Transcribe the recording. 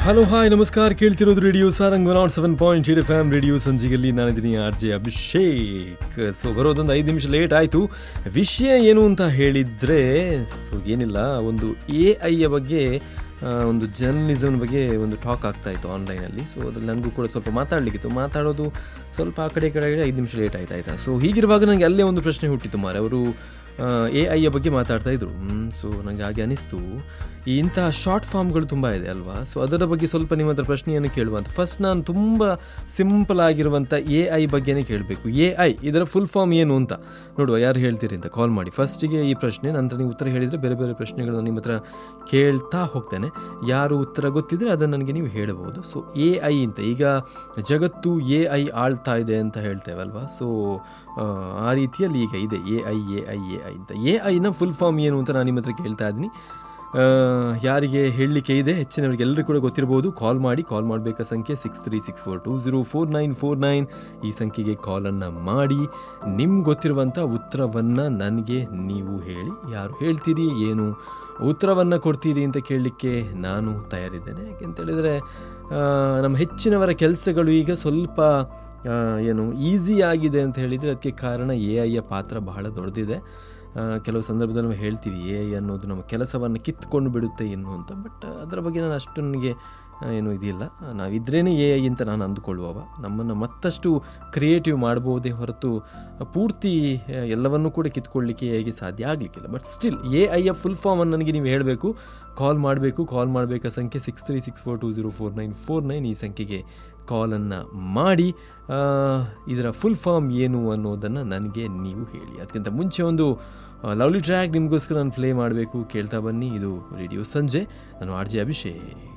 hello hi ನಮಸ್ಕಾರ ಕೇಳ್ತಿರೋದು radio Sarang not seven point eight F M radio ಸಂಜಿಗಲ್ಲಿ ನಾನಿದ್ದೀನಿ ಆರ್ ಜೆ ಅಭಿಷೇಕ್ ಸೊ ಬರೋದೊಂದು ಐದು ನಿಮಿಷ ಲೇಟ್ ಆಯಿತು ವಿಷಯ ಏನು ಅಂತ ಹೇಳಿದರೆ ಸೊ ಏನಿಲ್ಲ ಒಂದು ಎ ಐಯ ಬಗ್ಗೆ ಆ, ಒಂದು ಜರ್ನಲಿಸಮ್ ಬಗ್ಗೆ ಒಂದು ಟಾಕ್ ಆಗ್ತಾ ಇತ್ತು ಆನ್ಲೈನಲ್ಲಿ ಸೊ ಅದ್ರಲ್ಲಿ ನನಗೂ ಕೂಡ ಸ್ವಲ್ಪ ಮಾತಾಡಲಿಕ್ಕಿತ್ತು ಮಾತಾಡೋದು ಸ್ವಲ್ಪ ಆ ಕಡೆ ಈ ಕಡೆ ಐದು ನಿಮಿಷ ಲೇಟ್ ಆಯ್ತು ಆಯ್ತಾ ಸೊ ಹೀಗಿರುವಾಗ ನನಗೆ ಅಲ್ಲೇ ಒಂದು ಪ್ರಶ್ನೆ ಹುಟ್ಟಿತು ಮಾರೆ ಅವರು ಎ ಐಯ ಬಗ್ಗೆ ಮಾತಾಡ್ತಾ ಇದ್ರು ಸೊ ನನಗೆ ಹಾಗೆ ಅನಿಸ್ತು ಈ ಇಂತಹ ಶಾರ್ಟ್ ಫಾರ್ಮ್ಗಳು ತುಂಬ ಇದೆ ಅಲ್ವಾ ಸೊ ಅದರ ಬಗ್ಗೆ ಸ್ವಲ್ಪ ನಿಮ್ಮ ಹತ್ರ ಪ್ರಶ್ನೆಯನ್ನು ಕೇಳುವಂತ ಫಸ್ಟ್ ನಾನು ತುಂಬ ಸಿಂಪಲ್ ಆಗಿರುವಂಥ ಎ ಐ ಬಗ್ಗೆನೇ ಕೇಳಬೇಕು ಎ ಐ ಇದರ ಫುಲ್ ಫಾರ್ಮ್ ಏನು ಅಂತ ನೋಡುವ ಯಾರು ಹೇಳ್ತೀರಿ ಅಂತ ಕಾಲ್ ಮಾಡಿ ಫಸ್ಟಿಗೆ ಈ ಪ್ರಶ್ನೆ ನಂತರ ನೀವು ಉತ್ತರ ಹೇಳಿದರೆ ಬೇರೆ ಬೇರೆ ಪ್ರಶ್ನೆಗಳನ್ನ ನಿಮ್ಮ ಹತ್ರ ಕೇಳ್ತಾ ಹೋಗ್ತೇನೆ ಯಾರು ಉತ್ತರ ಗೊತ್ತಿದ್ರೆ ಅದನ್ನು ನನಗೆ ನೀವು ಹೇಳಬಹುದು ಸೊ ಎ ಐ ಅಂತ ಈಗ ಜಗತ್ತು ಎ ಐ ಆಳ್ತಾ ಇದೆ ಅಂತ ಹೇಳ್ತೇವಲ್ವಾ ಸೊ ಆ ರೀತಿಯಲ್ಲಿ ಈಗ ಇದೆ A I A I A I ಅಂತ ಎ ಐನ ಫುಲ್ ಫಾರ್ಮ್ ಏನು ಅಂತ ನಾನು ನಿಮ್ಮ ಹತ್ರ ಕೇಳ್ತಾ ಇದ್ದೀನಿ ಆ, ಯಾರಿಗೆ ಹೇಳಲಿಕ್ಕೆ ಇದೆ ಹೆಚ್ಚಿನವರಿಗೆ ಎಲ್ಲರಿಗೂ ಕೂಡ ಗೊತ್ತಿರ್ಬೋದು ಕಾಲ್ ಮಾಡಿ ಕಾಲ್ ಮಾಡಬೇಕಾ ಸಂಖ್ಯೆ six three six four two zero four nine four nine ಈ ಸಂಖ್ಯೆಗೆ ಕಾಲನ್ನು ಮಾಡಿ ನಿಮ್ಗೆ ಗೊತ್ತಿರುವಂಥ ಉತ್ತರವನ್ನು ನನಗೆ ನೀವು ಹೇಳಿ ಯಾರು ಹೇಳ್ತೀರಿ ಏನು ಉತ್ತರವನ್ನು ಕೊಡ್ತೀರಿ ಅಂತ ಕೇಳಲಿಕ್ಕೆ ನಾನು ತಯಾರಿದ್ದೇನೆ ಯಾಕೆಂತೇಳಿದರೆ ನಮ್ಮ ಹೆಚ್ಚಿನವರ ಕೆಲಸಗಳು ಈಗ ಸ್ವಲ್ಪ ಆ, ಏನು ಈಸಿ ಆಗಿದೆ ಅಂತ ಹೇಳಿದರೆ ಅದಕ್ಕೆ ಕಾರಣ ಎ ಐಯ ಪಾತ್ರ ಬಹಳ ದೊಡ್ಡದಿದೆ ಆ, ಕೆಲವು ಸಂದರ್ಭದಲ್ಲಿ ನಾವು ಹೇಳ್ತೀವಿ ಎ ಐ ಅನ್ನೋದು ನಮ್ಮ ಕೆಲಸವನ್ನು ಕಿತ್ಕೊಂಡು ಬಿಡುತ್ತೆ ಇನ್ನು ಅಂತ ಬಟ್ ಅದರ ಬಗ್ಗೆ ನಾನು ಅಷ್ಟು ನನಗೆ ಆ, ಏನು ಇದಿಲ್ಲ ನಾವಿದ್ರೇ ಎ ಐ ಅಂತ ನಾನು ಅಂದುಕೊಳ್ಳುವವ ನಮ್ಮನ್ನು ಮತ್ತಷ್ಟು ಕ್ರಿಯೇಟಿವ್ ಮಾಡ್ಬೋದೇ ಹೊರತು ಪೂರ್ತಿ ಆ, ಎಲ್ಲವನ್ನೂ ಕೂಡ ಕಿತ್ಕೊಳ್ಳಿಕ್ಕೆ ಹೇಗೆ ಸಾಧ್ಯ ಆಗಲಿಕ್ಕಿಲ್ಲ ಬಟ್ ಸ್ಟಿಲ್ ಎ ಐಯ ಫುಲ್ ಫಾರ್ಮನ್ನು ನನಗೆ ನೀವು ಹೇಳಬೇಕು ಕಾಲ್ ಮಾಡಬೇಕು ಕಾಲ್ ಮಾಡಬೇಕಾ ಸಂಖ್ಯೆ six three six four two zero four nine four nine ಈ ಸಂಖ್ಯೆಗೆ ಕಾಲನ್ನು ಮಾಡಿ ಆ, ಇದರ ಫುಲ್ ಫಾರ್ಮ್ ಏನು ಅನ್ನೋದನ್ನು ನನಗೆ ನೀವು ಹೇಳಿ ಅದಕ್ಕಿಂತ ಮುಂಚೆ ಒಂದು ಲವ್ಲಿ ಟ್ರ್ಯಾಕ್ ನಿಮಗೋಸ್ಕರ ನಾನು ಪ್ಲೇ ಮಾಡಬೇಕು ಕೇಳ್ತಾ ಬನ್ನಿ ಇದು ರೇಡಿಯೋ ಸಂಜೆ ನಾನು ಆರ್ ಜೆ ಅಭಿಷೇಕ್